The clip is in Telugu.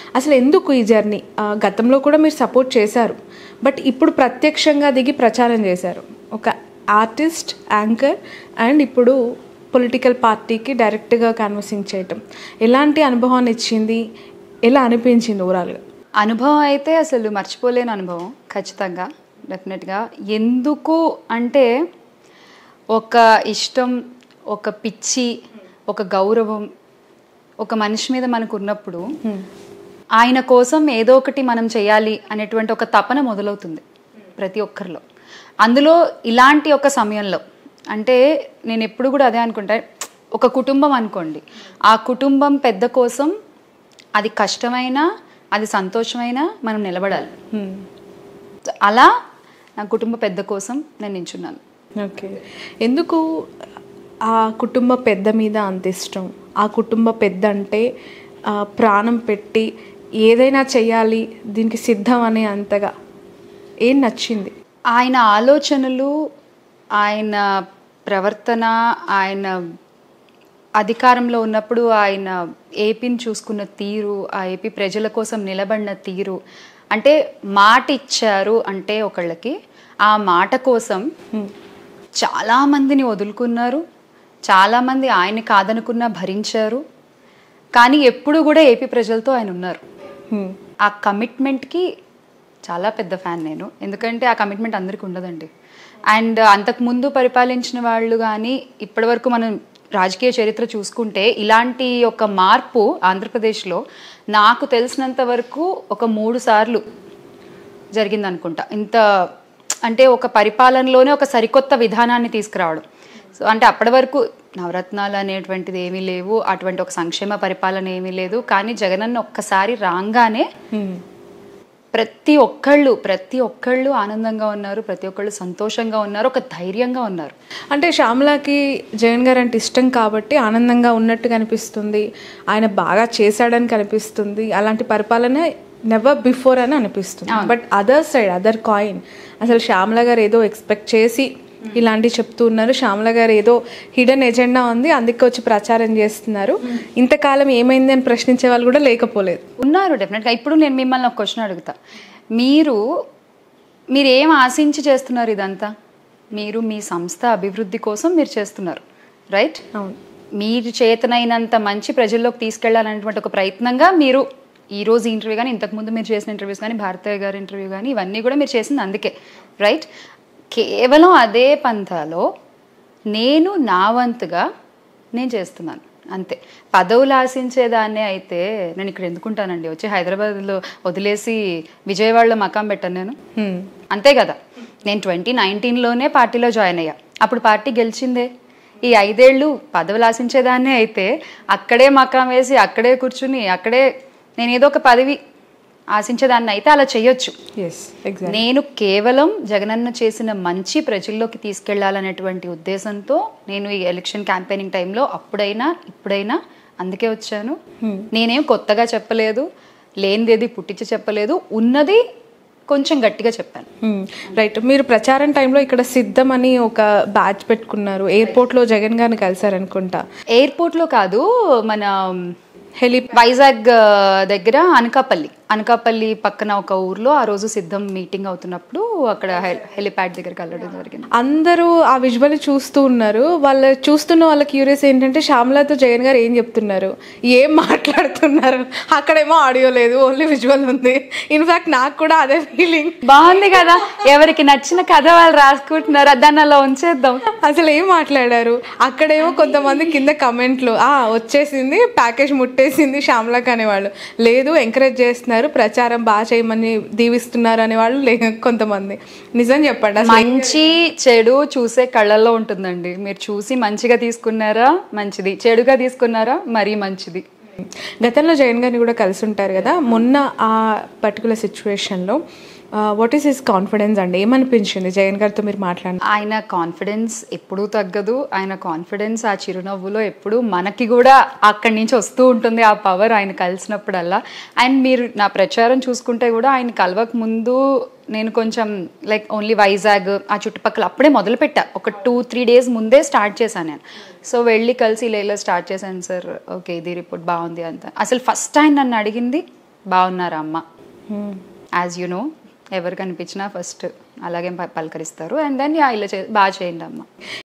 అసలు ఎందుకు ఈ జర్నీ ఆ, గతంలో కూడా మీరు సపోర్ట్ చేశారు బట్ ఇప్పుడు ప్రత్యక్షంగా దిగి ప్రచారం చేశారు ఒక ఆర్టిస్ట్ యాంకర్ అండ్ ఇప్పుడు పొలిటికల్ పార్టీకి డైరెక్ట్గా కాన్వర్సింగ్ చేయటం ఎలాంటి అనుభవాన్ని ఇచ్చింది ఎలా అనిపించింది ఓవరాల్గా అనుభవం అయితే అసలు మర్చిపోలేని అనుభవం ఖచ్చితంగా డెఫినెట్గా ఎందుకు అంటే ఒక ఇష్టం ఒక పిచ్చి ఒక గౌరవం ఒక మనిషి మీద మనకు ఉన్నప్పుడు ఆయన కోసం ఏదో ఒకటి మనం చేయాలి అనేటువంటి ఒక తపన మొదలవుతుంది ప్రతి ఒక్కరిలో అందులో ఇలాంటి ఒక సమయంలో అంటే నేను ఎప్పుడు కూడా అదే అనుకుంటా ఒక కుటుంబం అనుకోండి ఆ కుటుంబం పెద్ద కోసం అది కష్టమైనా అది సంతోషమైనా మనం నిలబడాలి అలా నా కుటుంబ పెద్ద కోసం నేను నించున్నాను ఓకే ఎందుకు ఆ కుటుంబ పెద్ద మీద అంత ఇష్టం ఆ కుటుంబ పెద్ద అంటే ఆ, ప్రాణం పెట్టి ఏదైనా చెయ్యాలి దీనికి సిద్ధం అనే అంతగా ఏం నచ్చింది ఆయన ఆలోచనలు ఆయన ప్రవర్తన ఆయన అధికారంలో ఉన్నప్పుడు ఆయన ఏపీని చూసుకున్న తీరు ఆ ఏపీ ప్రజల కోసం నిలబడిన తీరు అంటే మాట ఇచ్చారు అంటే ఒకళ్ళకి ఆ మాట కోసం చాలా మందిని వదులుకున్నారు చాలామంది ఆయన కాదనుకున్నా భరించారు కానీ ఎప్పుడు కూడా ఏపీ ప్రజలతో ఆయన ఉన్నారు హ్మ్. ఆ కమిట్మెంట్కి చాలా పెద్ద ఫ్యాన్ నేను ఎందుకంటే ఆ కమిట్మెంట్ అందరికీ ఉండదండి అండ్ అంతకుముందు పరిపాలించిన వాళ్ళు కానీ ఇప్పటివరకు మనం రాజకీయ చరిత్ర చూసుకుంటే ఇలాంటి ఒక మార్పు ఆంధ్రప్రదేశ్లో నాకు తెలిసినంత వరకు ఒక మూడు సార్లు జరిగింది అనుకుంటా ఇంత అంటే ఒక పరిపాలనలోనే ఒక సరికొత్త విధానాన్ని తీసుకురావడం సో అంటే అప్పటి వరకు నవరత్నాలు అనేటువంటిది ఏమీ లేవు అటువంటి ఒక సంక్షేమ పరిపాలన ఏమీ లేదు కానీ జగనన్న ఒక్కసారి రాగానే హ్మ్. ప్రతి ఒక్కళ్ళు ప్రతి ఒక్కళ్ళు ఆనందంగా ఉన్నారు ప్రతి ఒక్కళ్ళు సంతోషంగా ఉన్నారు ఒక ధైర్యంగా ఉన్నారు అంటే శ్యామలాకి జగన్ గారు అంటే ఇష్టం కాబట్టి ఆనందంగా ఉన్నట్టు కనిపిస్తుంది ఆయన బాగా చేశాడని కనిపిస్తుంది అలాంటి పరిపాలన నెవర్ బిఫోర్ అని అనిపిస్తుంది but other side other coin అసలు శ్యామల గారు ఏదో ఎక్స్పెక్ట్ చేసి ఇలాంటివి చెప్తూ ఉన్నారు శ్యామల గారు ఏదో హిడెన్ ఎజెండా ఉంది అందుకే వచ్చి ప్రచారం చేస్తున్నారు ఇంతకాలం ఏమైంది అని ప్రశ్నించే వాళ్ళు కూడా లేకపోలేదు ఉన్నారు డెఫినెట్గా ఇప్పుడు నేను మిమ్మల్ని ఒక క్వశ్చన్ అడుగుతా మీరు మీరు ఏం ఆశించి చేస్తున్నారు ఇదంతా మీరు మీ సంస్థ అభివృద్ధి కోసం మీరు చేస్తున్నారు రైట్ అవును మీరు చేతనైనంత మంచి ప్రజల్లోకి తీసుకెళ్లాలనేటువంటి ఒక ప్రయత్నంగా మీరు ఈ రోజు ఇంటర్వ్యూ కానీ ఇంతకుముందు మీరు చేసిన ఇంటర్వ్యూస్ కానీ భారతయ్య గారి ఇంటర్వ్యూ కానీ ఇవన్నీ కూడా మీరు చేసింది అందుకే రైట్ కేవలం అదే పంథాలో నేను నా వంతుగా నేను చేస్తున్నాను అంతే పదవులు ఆశించేదాన్నే అయితే నేను ఇక్కడ ఎందుకుంటానండి వచ్చి హైదరాబాద్లో వదిలేసి విజయవాడలో మకాం పెట్టాను నేను హ్మ్. అంతే కదా నేను ట్వంటీ నైన్టీన్లోనే పార్టీలో జాయిన్ అయ్యా అప్పుడు పార్టీ గెలిచిందే ఈ ఐదేళ్ళు పదవులు ఆశించేదాన్నే అయితే అక్కడే మకాం వేసి అక్కడే కూర్చుని అక్కడే నేను ఏదో ఒక పదవి ఆశించేదాన్ని అయితే అలా చేయొచ్చు ఎస్ ఎగ్జాక్ట్ నేను కేవలం జగనన్న చేసిన మంచి ప్రజల్లోకి తీసుకెళ్లాలనేటువంటి ఉద్దేశంతో నేను ఈ ఎలక్షన్ క్యాంపెయినింగ్ టైంలో అప్పుడైనా ఇప్పుడైనా అందుకే వచ్చాను నేనేం కొత్తగా చెప్పలేదు లేనిదేది పుట్టించి చెప్పలేదు ఉన్నది కొంచెం గట్టిగా చెప్పాను రైట్ మీరు ప్రచారం టైంలో ఇక్కడ సిద్ధం అని ఒక బ్యాచ్ పెట్టుకున్నారు ఎయిర్పోర్ట్లో జగన్ గారిని కలిసారనుకుంటా ఎయిర్పోర్ట్లో కాదు మన హెలి వైజాగ్ ఆ, దగ్గర అనకాపల్లి అనకాపల్లి పక్కన ఒక ఊర్లో ఆ రోజు సిద్ధం మీటింగ్ అవుతున్నప్పుడు అక్కడ హె- హెలిప్యాడ్ దగ్గరికి వెళ్ళడం జరిగింది అందరూ ఆ విజువల్ చూస్తూ ఉన్నారు వాళ్ళ చూస్తున్న వాళ్ళ క్యూరియస్ ఏంటంటే శ్యామలతో జగన్ గారు ఏం చెప్తున్నారు ఏం మాట్లాడుతున్నారు అక్కడేమో ఆడియో లేదు ఓన్లీ విజువల్ ఉంది ఇన్ఫాక్ట్ నాకు కూడా అదే ఫీలింగ్ బాగుంది కదా ఎవరికి నచ్చిన కథ వాళ్ళు రాసుకుంటున్నారు దాన్ని అలా ఉంచేద్దాం అసలు ఏం మాట్లాడారు అక్కడేమో కొంతమంది కింద కమెంట్లు ఆ వచ్చేసింది ప్యాకేజ్ ముట్టేసింది శ్యామలక్ అనేవాళ్ళు లేదు ఎంకరేజ్ చేస్తున్నారు ప్రచారం బాగా చేయమని దీవిస్తున్నారు అనేవాళ్ళు లే కొంతమంది నిజం చెప్పండి అసలు మంచి చెడు చూసే కళ్ళల్లో ఉంటుందండి మీరు చూసి మంచిగా తీసుకున్నారా మంచిది చెడుగా తీసుకున్నారా మరీ మంచిది గతంలో జగన్ గారిని కూడా కలిసి ఉంటారు కదా మొన్న ఆ పర్టికులర్ సిచ్యువేషన్లో వాట్ ఈస్ హిస్ కాన్ఫిడెన్స్ అండి ఏమనిపించింది జగన్ గారితో మీరు మాట్లాడిన ఆయన కాన్ఫిడెన్స్ ఎప్పుడూ తగ్గదు ఆయన కాన్ఫిడెన్స్ ఆ చిరునవ్వులో ఎప్పుడు మనకి కూడా అక్కడి నుంచి వస్తూ ఉంటుంది ఆ పవర్ ఆయన కలిసినప్పుడల్లా అండ్ మీరు నా ప్రచారం చూసుకుంటే కూడా ఆయన కలవక ముందు నేను కొంచెం లైక్ ఓన్లీ వైజాగ్ ఆ చుట్టుపక్కల అప్పుడే మొదలుపెట్టా ఒక టూ త్రీ డేస్ ముందే స్టార్ట్ చేశాను నేను సో వెళ్ళి కలిసి ఇలా ఇలా స్టార్ట్ చేశాను సార్ ఓకే ఇది రిపోర్ట్ బాగుంది అంత అసలు ఫస్ట్ ఆయన నన్ను అడిగింది బాగున్నారా అమ్మ యాజ్ యు నో ఎవరు కనిపించినా ఫస్ట్ అలాగే ప- పలకరిస్తారు అండ్ దెన్ ఇలా చే బాగా చేయండి అమ్మ